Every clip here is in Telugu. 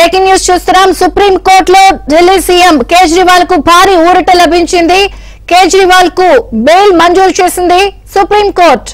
బ్రేకింగ్ న్యూస్ చూస్తున్నాం సుప్రీం కోర్టులో ఢిల్లీ సీఎం కేజ్రీవాల్ కు భారీ ఊరట లభించింది కేజ్రీవాల్ కు బెయిల్ మంజూరు చేసింది సుప్రీం కోర్టు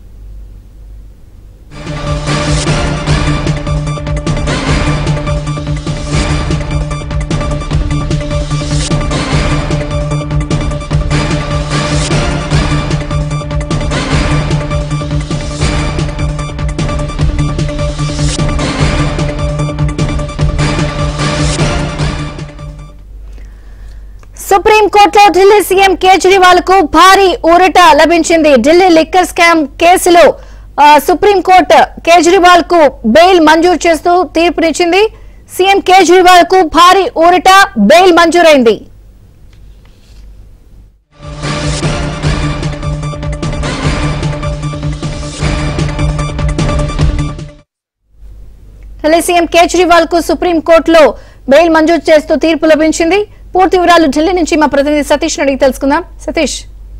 సుప్రీం కోర్టులో ఢిల్లీ సీఎం కేజ్రీవాల్ కు భారీ ఊరట లభించింది ఢిల్లీ లిక్కర్ స్కామ్ కేసులో ఆ, సుప్రీం కోర్టు కేజ్రీవాల్ కు బెయిల్ మంజూరు చేస్తూ తీర్పునిచ్చింది సీఎం కేజ్రీవాల్ కు భారీ ఊరట బెయిల్ మంజూరైంది ఢిల్లీ సీఎం కేజ్రీవాల్ కు సుప్రీం కోర్టులో బెయిల్ మంజూరు చేస్తూ తీర్పు లభించింది పూర్తి వివరాలు ఢిల్లీ నుంచి మా ప్రతినిధి సతీష్ అడిగి తెలుసుకుందాం సతీష్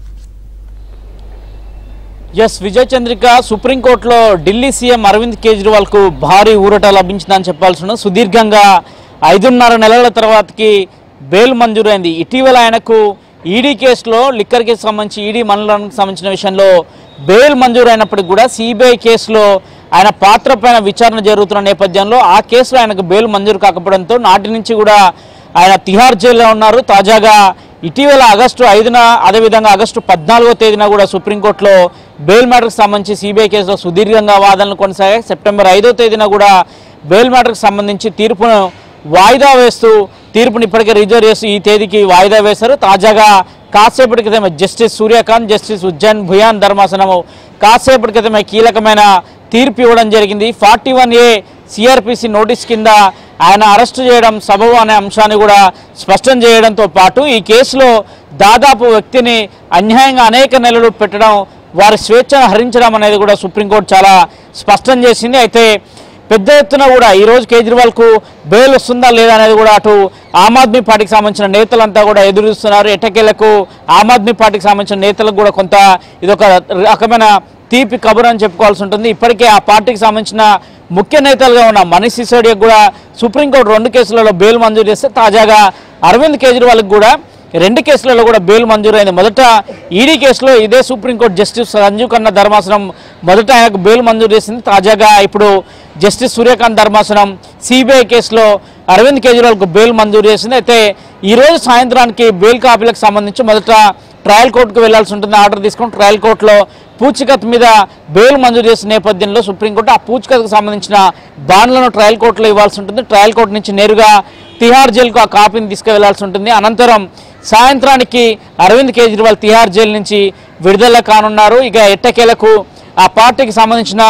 ఎస్ విజయ్ చంద్రిక సుప్రీంకోర్టులో ఢిల్లీ సీఎం అరవింద్ కేజ్రీవాల్ కు భారీ ఊరట లభించిందని చెప్పాల్సి ఉన్నది సుదీర్ఘంగా ఐదున్నర నెలల తర్వాతకి బెయిల్ మంజూరైంది ఇటీవల ఆయనకు ఈడీ కేసులో లిక్కర్ కేసు సంబంధించి ఈడీ మండలానికి సంబంధించిన విషయంలో బెయిల్ మంజూరైనప్పటికీ కూడా సిబిఐ కేసులో ఆయన పాత్ర పైన విచారణ జరుగుతున్న నేపథ్యంలో ఆ కేసులో ఆయనకు బెయిల్ మంజూరు కాకపోవడంతో నాటి నుంచి కూడా ఆయన తిహార్ జైల్లో ఉన్నారు తాజాగా ఇటీవల ఆగస్టు ఐదున అదేవిధంగా ఆగస్టు పద్నాలుగో తేదీన కూడా సుప్రీంకోర్టులో బెయిల్ మ్యాటర్కి సంబంధించి సిబిఐ కేసులో సుదీర్ఘంగా వాదనలు కొనసాగాయి సెప్టెంబర్ ఐదో తేదీన కూడా బెయిల్ మ్యాటర్కి సంబంధించి తీర్పును వాయిదా వేస్తూ తీర్పుని ఇప్పటికే రిజర్వ్ చేస్తూ ఈ తేదీకి వాయిదా వేశారు తాజాగా కాసేపటి క్రితమే జస్టిస్ సూర్యకాంత్ జస్టిస్ ఉజ్జైన్ భుయాన్ ధర్మాసనము కాసేపటి క్రితమే కీలకమైన తీర్పు ఇవ్వడం జరిగింది forty one A CRPC notice కింద ఆయన అరెస్టు చేయడం సబబు అనే అంశాన్ని కూడా స్పష్టం చేయడంతో పాటు ఈ కేసులో దాదాపు వ్యక్తిని అన్యాయంగా అనేక నెలలు పెట్టడం వారి స్వేచ్ఛను హరించడం అనేది కూడా సుప్రీంకోర్టు చాలా స్పష్టం చేసింది అయితే పెద్ద ఎత్తున కూడా ఈ రోజు కేజ్రీవాల్కు బెయిల్ వస్తుందా లేదా అనేది కూడా అటు ఆమ్ ఆద్మీ పార్టీకి సంబంధించిన నేతలంతా కూడా ఎదురు చూస్తున్నారు ఎట్టకేలకు ఆమ్ ఆద్మీ పార్టీకి సంబంధించిన నేతలకు కూడా కొంత ఇదొక రకమైన తీపి కబురు అని చెప్పుకోవాల్సి ఉంటుంది ఇప్పటికే ఆ పార్టీకి సంబంధించిన ముఖ్య నేతలుగా ఉన్న మనీష్ సిసోడియాకు కూడా సుప్రీంకోర్టు రెండు కేసులలో బెయిల్ మంజూరు చేస్తే తాజాగా అరవింద్ కేజ్రీవాల్కి కూడా రెండు కేసులలో కూడా బెయిల్ మంజూరైంది మొదట ఈడీ కేసులో ఇదే సుప్రీంకోర్టు జస్టిస్ సంజీవ్ ఖన్నా ధర్మాసనం మొదట ఆయనకు బెయిల్ మంజూరు చేసింది తాజాగా ఇప్పుడు జస్టిస్ సూర్యకాంత్ ధర్మాసనం సిబిఐ కేసులో అరవింద్ కేజ్రీవాల్కు బెయిల్ మంజూరు చేసింది అయితే ఈ రోజు సాయంత్రానికి బెయిల్ కాపీలకు సంబంధించి మొదట ట్రయల్ కోర్టుకు వెళ్లాల్సి ఉంటుంది ఆర్డర్ తీసుకొని ట్రయల్ కోర్టులో పూచికత్ మీద బెయిల్ మంజూరు చేసిన నేపథ్యంలో సుప్రీంకోర్టు ఆ పూచికత్కు సంబంధించిన బాండ్లను ట్రయల్ కోర్టులో ఇవ్వాల్సి ఉంటుంది ట్రయల్ కోర్టు నుంచి నేరుగా తిహార్ జైలుకు ఆ కాపీని తీసుకువెళ్లాల్సి ఉంటుంది అనంతరం సాయంత్రానికి అరవింద్ కేజ్రీవాల్ తిహార్ జైలు నుంచి విడుదల కానున్నారు ఇక ఎట్టకేలకు ఆ పార్టీకి సంబంధించిన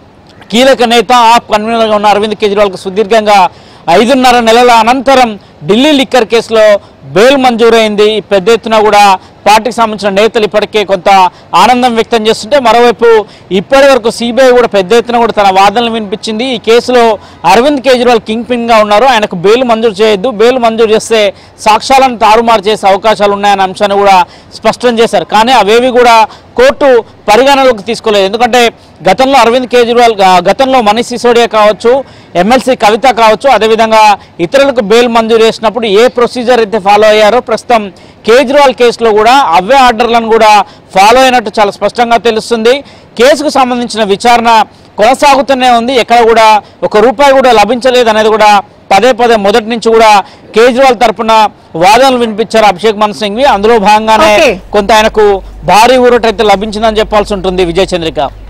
కీలక నేత ఆప్ కన్వీనర్గా ఉన్న అరవింద్ కేజ్రీవాల్కు సుదీర్ఘంగా ఐదున్నర నెలల అనంతరం ఢిల్లీ లిక్కర్ కేసులో బెయిల్ మంజూరైంది పెద్ద ఎత్తున కూడా పార్టీకి సంబంధించిన నేతలు ఇప్పటికే కొంత ఆనందం వ్యక్తం చేస్తుంటే మరోవైపు ఇప్పటి వరకు సిబిఐ కూడా పెద్ద ఎత్తున కూడా తన వాదనలు వినిపించింది ఈ కేసులో అరవింద్ కేజ్రీవాల్ కింగ్ పిన్ గా ఉన్నారు ఆయనకు బెయిల్ మంజూరు చేయొద్దు బెయిల్ మంజూరు చేస్తే సాక్ష్యాలను తారుమారు చేసే అవకాశాలు ఉన్నాయన్న అంశాన్ని కూడా స్పష్టం చేశారు కానీ అవేవి కూడా కోర్టు పరిగణలోకి తీసుకోలేదు ఎందుకంటే గతంలో అరవింద్ కేజ్రీవాల్ ఆ, గతంలో మనీష్ సిసోడియా కావచ్చు ఎమ్మెల్సీ కవిత కావచ్చు అదేవిధంగా ఇతరులకు బెయిల్ మంజూరు చేసినప్పుడు ఏ ప్రొసీజర్ అయితే ఫాలో అయ్యారో ప్రస్తుతం కేజ్రీవాల్ కేసులో కూడా అవే ఆర్డర్లను కూడా ఫాలో అయినట్టు చాలా స్పష్టంగా తెలుస్తుంది కేసుకు సంబంధించిన విచారణ కొనసాగుతూనే ఉంది ఎక్కడ కూడా ఒక రూపాయి కూడా లభించలేదు అనేది కూడా పదే పదే మొదటి నుంచి కూడా కేజ్రీవాల్ తరపున వాదనలు వినిపించారు అభిషేక్ మన్ సింఘ్వి అందులో భాగంగానే Okay. కొంత ఆయనకు భారీ ఊరట అయితే లభించిందని చెప్పాల్సి ఉంటుంది విజయ్ చంద్రిక